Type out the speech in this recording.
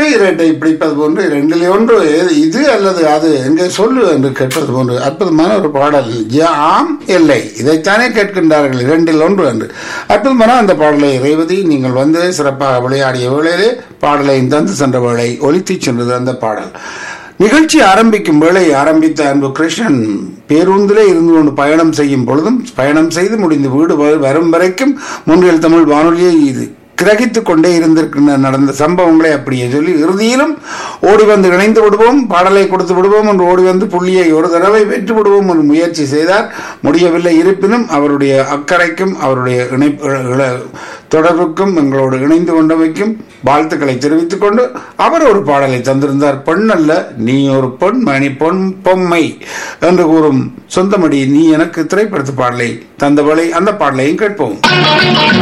ஒற்றை இரட்டை பிடிப்பது போன்று இரண்டிலே ஒன்று எது- இது அல்லது அது எங்கே சொல்லு என்று கேட்பது போன்று அற்புதமான ஒரு பாடல் யா- ஆம் இல்லை இதைத்தானே கேட்கின்றார்கள் இரண்டில் ஒன்று என்று அற்புதமான அந்த பாடலை ரேவதி நீங்கள் வந்து சிறப்பாக விளையாடிய வேளையிலே பாடலை தந்து சென்ற வேளை ஒலித்துச் சென்றது அந்த பாடல் நிகழ்ச்சி ஆரம்பிக்கும் வேளை ஆரம்பித்த அன்பு கிருஷ்ணன் பேருந்திலே இருந்து கொண்டு பயணம் செய்யும் பொழுதும் பயணம் செய்து முடிந்து வீடு வ- வரும் வரைக்கும் முன்னில் தமிழ் வானொலியை இது கிரகித்துக் கொண்டே இருந்திருக்கின்ற நடந்த சம்பவங்களை அப்படியே சொல்லி இறுதியிலும் ஓடி வந்து இணைந்து விடுவோம் பாடலை கொடுத்து விடுவோம் என்று ஓடி வந்து புள்ளியை ஒரு தடவை வெற்றி விடுவோம் என்று முயற்சி செய்தார் முடியவில்லை இருப்பினும் அவருடைய அக்கறைக்கும் அவருடைய இணைப்பு இழ- தொடர்புக்கும் எங்களோடு இணைந்து கொண்டமைக்கும் வாழ்த்துக்களை தெரிவித்துக் கொண்டு அவர் ஒரு பாடலை தந்திருந்தார் பெண் அல்ல நீ ஒரு பொன் மணி பொன் பொம்மை என்று கூறும் சொந்தமடி நீ எனக்கு திரைப்படத்து பாடலை தந்தவளை அந்த பாடலையும் கேட்போம்